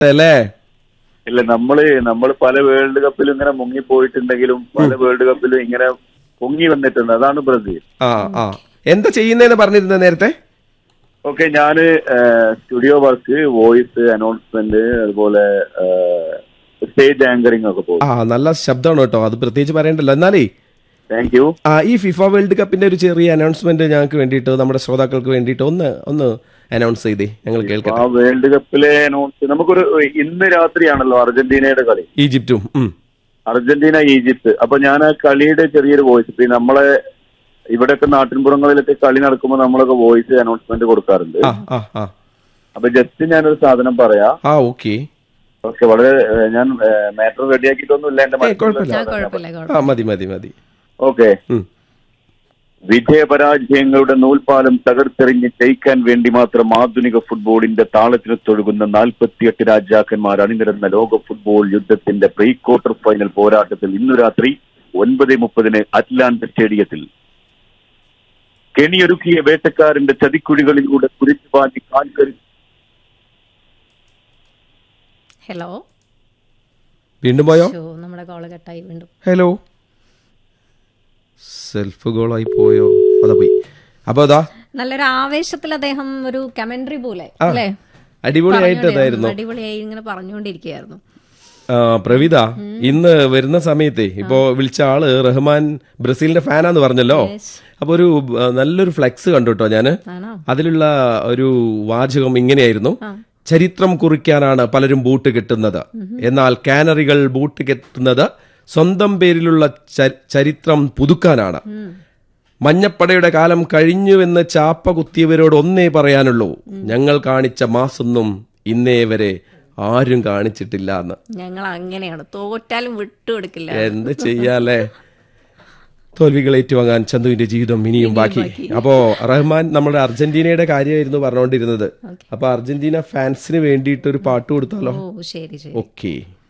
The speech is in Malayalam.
അല്ലേ ഇല്ല നമ്മള് നമ്മൾ പല വേൾഡ് കപ്പിലും ഇങ്ങനെ മുങ്ങിപ്പോയിട്ടുണ്ടെങ്കിലും പല വേൾഡ് കപ്പിലും ഇങ്ങനെ പൊങ്ങി വന്നിട്ടുണ്ട് അതാണ് ബ്രസീൽ ആ ആ എന്താ ചെയ്യുന്നതെന്ന് പറഞ്ഞിരുന്നത് നേരത്തെ ഓക്കെ ഞാന് സ്റ്റുഡിയോ വർക്ക് വോയിസ് അനൗൺസ്മെന്റ് അതുപോലെ സ്റ്റേജ് ആങ്കറിംഗ് ഒക്കെ പോകും ആ നല്ല ശബ്ദമാണ് കേട്ടോ അത് പ്രത്യേകിച്ച് പറയണ്ടല്ലോ എന്നാലേ താങ്ക് യു ആ ഈ ഫിഫ വേൾഡ് കപ്പിന്റെ ഒരു ചെറിയ അനൗൺസ്മെന്റ് ഞങ്ങൾക്ക് വേണ്ടിയിട്ട് നമ്മുടെ ശ്രോതാക്കൾക്ക് വേണ്ടിയിട്ട് ഒന്ന് ഒന്ന് അനൗൺസ് ചെയ്തേ ഞങ്ങൾ ആ കേൾക്കട്ടെ വേൾഡ് കപ്പിലെ അനൗൺസ് നമുക്കൊരു ഇന്ന് രാത്രിയാണല്ലോ അർജന്റീനയുടെ കളി ഈജിപ്തും ഉം. അർജന്റീന ഈജിപ്ത് അപ്പൊ ഞാൻ ആ കളിയുടെ ചെറിയൊരു വോയിസ് ഇപ്പൊ ഈ നമ്മളെ ഇവിടെയൊക്കെ നാട്ടിൻപുറങ്ങളിലൊക്കെ കളി നടക്കുമ്പോൾ നമ്മളൊക്കെ വോയിസ് അനൗൺസ്മെന്റ് കൊടുക്കാറുണ്ട് ആ ആ ആ അപ്പൊ ജസ്റ്റ് ഞാനൊരു സാധനം പറയാം ആ ഓക്കെ ഓക്കെ വളരെ ഏഹ്, ഞാൻ മാറ്റർ റെഡിയാക്കിയിട്ടൊന്നുമില്ല എന്റെ ഏയ് കുഴപ്പമില്ല. ആ കുഴപ്പമില്ല കുഴപ്പമില്ല ആ മതി മതി മതി ഓക്കെ ഉം. വിജയപരാജയങ്ങളുടെ നൂൽപാലം തകർത്തെറിഞ്ഞ് ജയിക്കാൻ വേണ്ടി മാത്രം ആധുനിക ഫുട്ബോളിന്റെ താളത്തിന് തൊഴുകുന്ന നാൽപ്പത്തിയെട്ട് രാജാക്കന്മാർ അണിനിരന്ന ലോക ഫുട്ബോൾ യുദ്ധത്തിന്റെ പ്രീ ക്വാർട്ടർ ഫൈനൽ പോരാട്ടത്തിൽ ഇന്നു രാത്രി ഒൻപത് മുപ്പതിന് അറ്റ്ലാന്റ സ്റ്റേഡിയത്തിൽ കെണിയൊരുക്കിയ വേട്ടക്കാരന്റെ ചതിക്കുഴികളിലൂടെ കുരിച്ചു പാഞ്ഞ് കാൽക്കരി ഹലോ വീണ്ടും പോയോ ഷോ നമ്മുടെ കോള് കട്ടായി വീണ്ടും ഹലോ സെൽഫ് ഗോളായി പോയോ അതാ പോയി അപ്പൊ അതാ നല്ലൊരു ആവേശത്തിൽ അദ്ദേഹം ഒരു കമന്ററി പോലെ ആ, അല്ലേ അടിപൊളിയായിട്ട് അതായിരുന്നു അടിപൊളിയായി ഇങ്ങനെ പറഞ്ഞുകൊണ്ടിരിക്കുകയായിരുന്നു ആ, പ്രവിത ഇന്ന് വരുന്ന സമയത്തെ ഇപ്പോ വിളിച്ച ആള് റഹ്മാൻ ബ്രസീലിന്റെ ഫാനാന്ന് പറഞ്ഞല്ലോ അപ്പൊ ഒരു ആ, നല്ലൊരു ഫ്ലെക്സ് കണ്ടു കേട്ടോ ഞാന് ആണോ അതിലുള്ള ഒരു വാചകം ഇങ്ങനെയായിരുന്നു ചരിത്രം കുറിക്കാനാണ് പലരും ബൂട്ട് കെട്ടുന്നത് എന്നാൽ കാനറികൾ ബൂട്ട് കെട്ടുന്നത് സ്വന്തം പേരിലുള്ള ച- ചരിത്രം പുതുക്കാനാണ് മഞ്ഞപ്പടയുടെ കാലം കഴിഞ്ഞുവെന്ന് ചാപ്പ കുത്തിയവരോട് ഒന്നേ പറയാനുള്ളൂ ഞങ്ങൾ കാണിച്ച മാസൊന്നും ഇന്നേ വരെ ആരും കാണിച്ചിട്ടില്ല എന്ന് ഞങ്ങൾ അങ്ങനെയാണ് തോറ്റാലും വിട്ടുകൊടുക്കില്ല എന്ത് ചെയ്യാലേ തോൽവികൾ ഏറ്റുവാങ്ങാൻ ചന്തുവിന്റെ ജീവിതം ഇനിയും ബാക്കി അപ്പോ റഹ്മാൻ നമ്മുടെ അർജന്റീനയുടെ കാര്യമായിരുന്നു പറഞ്ഞുകൊണ്ടിരുന്നത് അപ്പൊ അർജന്റീന ഫാൻസിന് വേണ്ടിയിട്ട് ഒരു പാട്ട് കൊടുത്താലോ ഓ ശരി ശരി ഓക്കെ